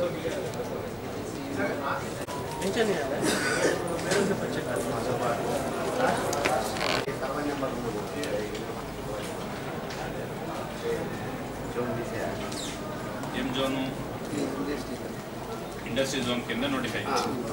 ఏం zone industry zone కింద notify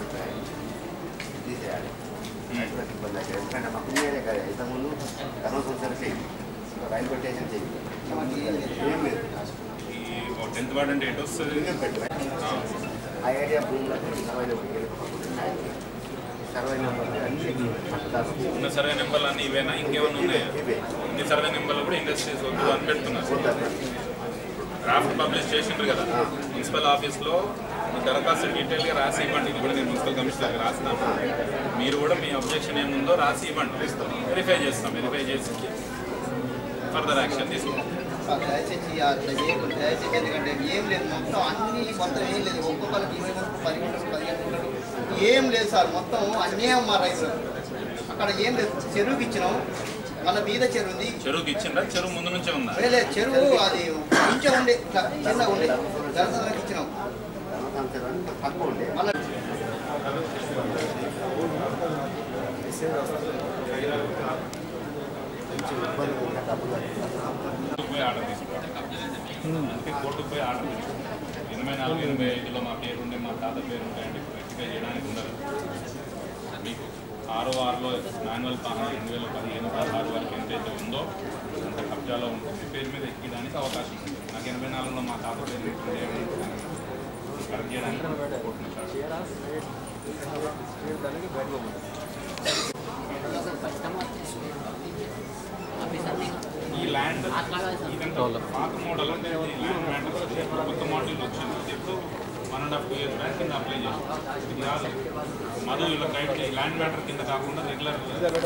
ఎందుకంటే మాకు ఉన్నాయనే కదా ఇంతకుముందు ధర్మ సంస్థలు చేయి రైల్వే స్టేషన్ చేయి ఏం లేదు ఈ టెన్త్ వార్డ్ అంటే ఎటు వస్తుంది లింగం పెట్టు ఆ, ఆ ఏరియా భూములు సర్వే నెంబర్ సర్వే నెంబర్ అన్ని పట్టదారు ఉన్న సర్వే నెంబర్లు అన్నీ ఇవేనా ఇంకేమైనా ఉన్నాయా ఇవే ఇన్ని సర్వే నెంబర్లు కూడా ఇండస్ట్రీస్ వద్దు అని పెడుతున్నారు డ్రాఫ్ట్ పబ్లిష్ చేసిండ్రు కదా మున్సిపల్ ఆఫీస్లో మీ దరఖాస్తు డీటెయిల్గా రాసి ఇవ్వండి ఇది కూడా నేను మున్సిపల్ కమిషనర్కి రాస్తాను మీరు కూడా మీ అబ్జెక్షన్ ఏముందో రాసి ఇవ్వండి వెరిఫై చేస్తాం వెరిఫై చేసి ఫర్దర్ యాక్షన్ తీసుకుంటాం దయచేసి అట్లా చేయకూడదు దయచేసి ఎందుకంటే ఏం లేదు మొత్తం అన్ని మొత్తం ఏం లేదు ఒక్కొక్కరికి ఇరవై గుంటలు పది గుంటలు పదిహేను గుంటలు ఏం లేదు సార్ మొత్తం అన్యాయం మా రైతులకు అక్కడ ఏం లేదు చెరువుకి ఇచ్చినాం మళ్ళీ మీద చెరువు ఉంది చెరువుకి ఇచ్చిండ్రా చెరువు ముందు నుంచే ఉందా వేలే చెరువు అది కొంచెం ఉండే ఇట్లా చిన్నగా ఉండే జనసంఘానికి ఇచ్చినాం తక్కువ ఉండే మళ్ళీ కోర్టుకు పోయి ఆర్డర్ తీసుకోవాలి అందుకే కోర్టుకు పోయి ఆర్డర్ తీసుకోవాలి ఎనభై నాలుగు ఎనభై ఐదులో మా పేరు ఉండే మా తాత పేరు ఉంటే అంటే రెక్టిఫై చేయడానికి ఉండదు మీకు ఆరో ఆరులో మాన్యువల్ పాలన రెండు వేల పదిహేను పదహారు వరకు ఎంతైతే ఉందో అంత కబ్జాలో ఉంటుంది పేరు మీద ఎక్కడానికి అవకాశం ఉంది నాకు ఎనభై నాలుగులో మా తాత పేరు ఉంటే కరెక్ట్ చేయడానికి కోర్టును ఈ ల్యాండ్ ఇదంతా పాత మోడల్ అంటే ఇది ల్యాండ్ మ్యాటర్ కొత్త మోడల్ వచ్చింది ఇది ఎప్పుడు one and half two years back కింద అప్లై చేసాం ఇది కాదు మధు ఇలా గైడ్ ఈ ల్యాండ్ మ్యాటర్ కింద కాకుండా రెగ్యులర్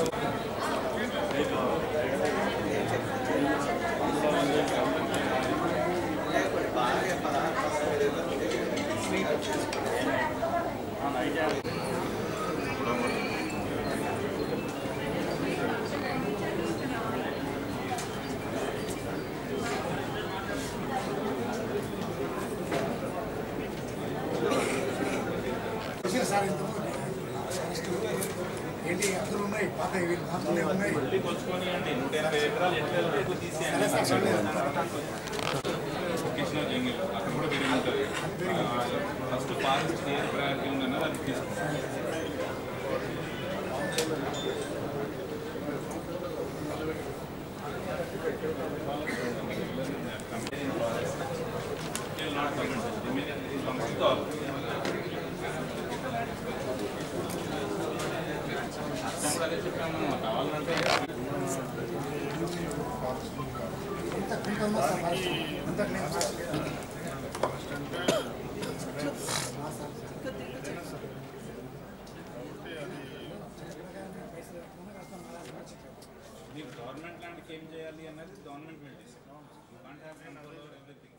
సార్ ఇంతకుముందు ఏంటి అందరూ ఉన్నాయి పాత వీళ్ళు మాత్రమే ఉన్నాయి మళ్ళీ కొలుచుకొని అండి నూట ఎనభై ఎకరాలు ఎట్లా ఎక్కువ తీసేయండి కృష్ణ జంగిల్ అక్కడ కూడా పెరిగి ఉంటుంది ఫస్ట్ ఫారెస్ట్ ఏ ప్రయారిటీ ఉందన్నది అది తీసుకుంటాం Still not commented. Immediately it comes to all. అర్థం కూడా అదే చెప్పాము కావాలంటే ఎంత కుంట ఉందో సార్ ఫారెస్ట్ అంత క్లీన్ ఫారెస్ట్ మీరు గవర్నమెంట్ ల్యాండ్కి ఏం చేయాలి అన్నది government will decide you can't have control over everything